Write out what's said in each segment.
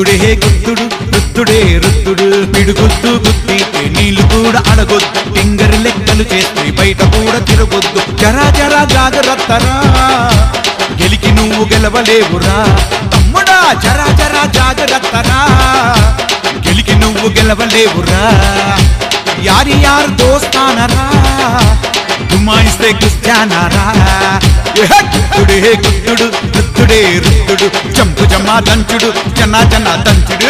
గుద్దుడే గుద్దుడు రుద్దుడే రుద్దుడు పిడుగుద్దు గుద్ది నీళ్లు కూడా అడగొద్దు టింగరి లెక్కలు చేస్తే బయట కూడా తిరగొద్దు జరా జరా జాగ్రత్తరా గెలికి నువ్వు గెలవలేవురా తమ్ముడా జరా జరా జాగ్రత్తరా గెలికి నువ్వు గెలవలేవురా యారి యారు దోస్తానరా గుమ్మాయిస్తే గుస్తానారా గుద్దుడే గుద్దుడు రుద్దుడే రుద్దుడు చంపు జమ్మా దంచుడు జన్నా జన్నా దంచుడు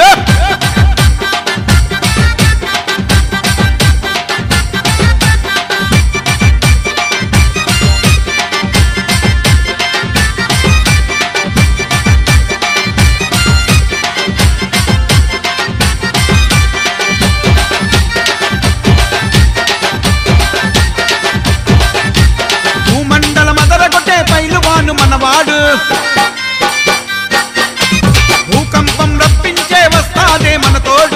భూమండల మదరగొట్టే పైలువాను మనవాడు భూకంపం రప్పించే వస్తాదే మన తోడు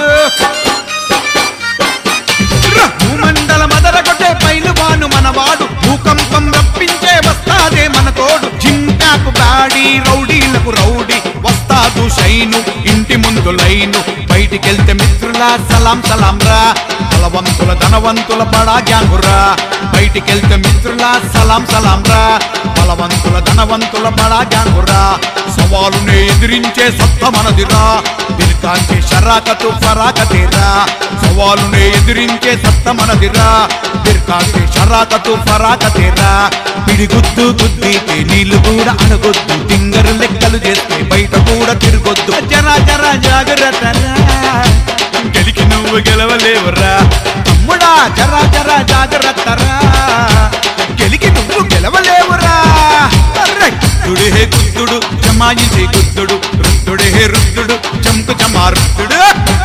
ర! భూమండల మదరగొట్టే పైలువాను మనవాడు భూకంపం రప్పించే వస్తాదే మన తోడు జింకాకు బాడి రౌడీలకు రౌడీ వస్తాదు షైను ఇంటి ముందు లైను బయటికెళ్తే మిత్రులా సలాం సలాం రా బలవంతుల ధనవంతుల బడా గ్యాంగురా బయటికెళ్తే మిత్రులా సలాం సలాం రా బలవంతుల ధనవంతుల బడా గ్యాంగురా సవాలునే ఎదిరించే సత్త మనదిరా బిర్కాంచి షరాకతు ఫరాకతేరా సవాలునే ఎదిరించే సత్త మనదిరా బిర్కాంచి షరాకతు ఫరాకతేరా పిడిగుద్దు గుద్దితే నీళ్లు కూడా అడగొద్దు తింగరు లెక్కలు చేస్తే బయట కూడా తిరగొద్దు జరా జరా జాగ్రత్తరా గెలికి నువ్వు గెలవలేవురా తమ్ముడా జరా జరా జాగ్రత్తరా గెలికి నువ్వు గెలవలేవురా అర్రె! గుద్దుడే గుద్దుడు జమాయించి గుద్దుడు రుద్దుడే రుద్దుడు చంకు జమా రుద్దుడు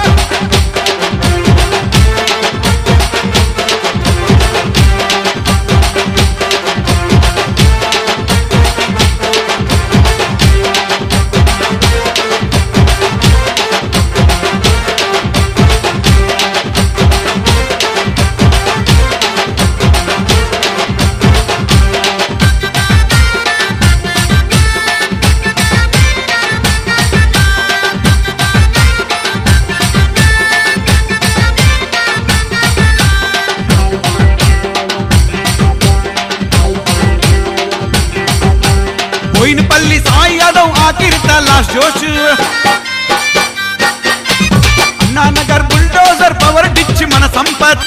బోయినపల్లి సాయి యాదవ్ ఆఖిరిత లాస్ట్ జోష్ అన్నానగర్ బుల్డోజర్ పవర్ డిచ్చి మన సంపత్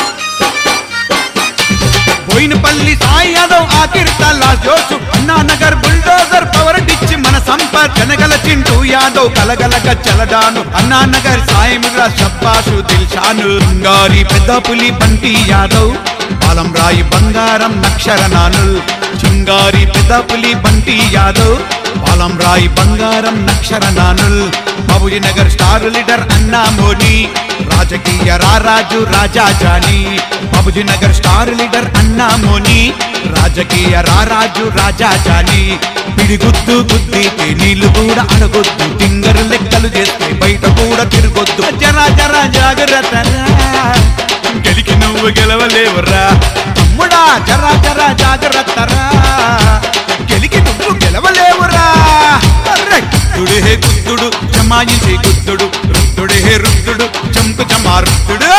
బోయినపల్లి సాయి యాదవ్ ఆఖిరిత లాస్ట్ జోష్ అన్నానగర్ బుల్డోజర్ పవర్ డిచ్చి మన సంపత్ జనగల చింటూ యాదవ్ కలగలగ చలడాను అన్నానగర్ సాయి మిగ్రా షబ్బాషు దిల్షాను సింగారి పెద్ద పులి బంటి యాదవ్ పాలం రాయి బంగారం నక్షర నానుల్ చింగారి పెద్ద పులి బంటి యాదవ్ పాలం రాయి బంగారం నక్షర నానుల్ బాబుజీ నగర్ స్టార్ లీడర్ అన్నా మోని రాజకీయ రారాజు రాజా జాని బాబుజీ నగర్ స్టార్ లీడర్ అన్నా మోని రాజకీయ రారాజు రాజా జాని పిడిగుద్దు గుద్ది నీళ్లు కూడా అడగొద్దు తింగరు లెక్కలు చేస్తే బయట కూడా తిరగొద్దు జరా జరా జాగ్రత్త గెలికి నువ్వు గెలవలేవురా తమ్ముడా జరా జరా జాగ్రత్తరా గెలికి నువ్వు గెలవలేవురా అర్రె! గుద్దుడే గుద్దుడు జమాయించి గుద్దుడు రుద్దుడే రుద్దుడు చంకు జమా రుద్దుడు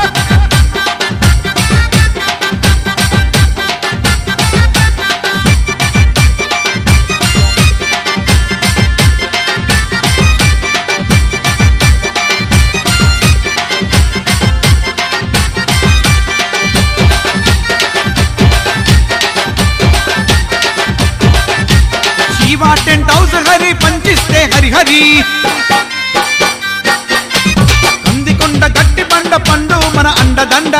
శివ టెంట్ హౌస్ హరి పంచిస్తే హరి హరి కందికొండ గట్టి బండ పండు మన అండదండ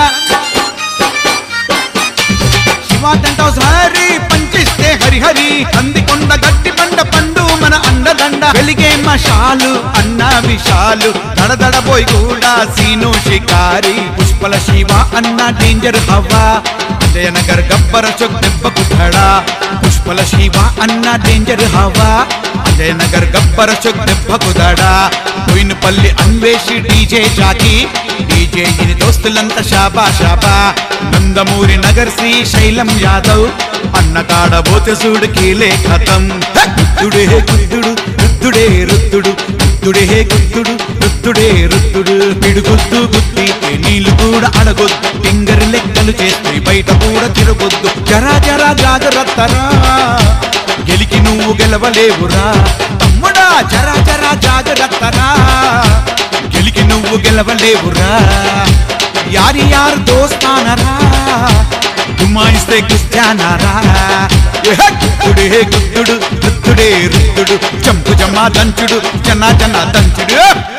శివ టెంట్ హౌస్ హరి పంచిస్తే హరి హరి కందికొండ గట్టి బండ పండు మన అండదండ వెలిగే మషాలు అన్న విషాలు దడదడబోయి కూడా సీను షికారి పుష్పల శివ అన్న డేంజర్ హవా జయనగర్ గబ్బర చొక్ దెబ్బకు ధడా పుష్పల శివ అన్న డేంజర్ హవా జయనగర్ గబ్బర చొక్ దెబ్బకు దడా పోయినపల్లి అన్వేషి డీజే జాకి డీజే ఇని దోస్తులంతా షాబా షాబా నందమూరి నగర్ శ్రీ శైలం యాదవ్ అన్న కాడ బోతే చూడు కీలే ఖతం హ! గుద్దుడే గుద్దుడు రుద్దుడే రుద్దుడు గుద్దుడే గుద్దుడు రుద్దుడే రుద్దుడు పిడుగుద్దు గుద్దితే నీళ్లు కూడా అడగొద్దు టింగరి లెక్కలు చేస్తే బయట కూడా తిరగొద్దు జరా జరా జాగ్రత్తరా గెలికి నువ్వు గెలవలేవురా తమ్ముడా జరా జరా జాగ్రత్తరా గెలికి నువ్వు గెలవలేవురా యారి యారు దోస్తానరా గుమ్మాయిస్తే గుస్తానరా గుద్దుడే గుద్దుడు రుద్దుడే రుద్దుడు చంపు జమ్మా దంచుడు జన్నా జన్నా దంచుడు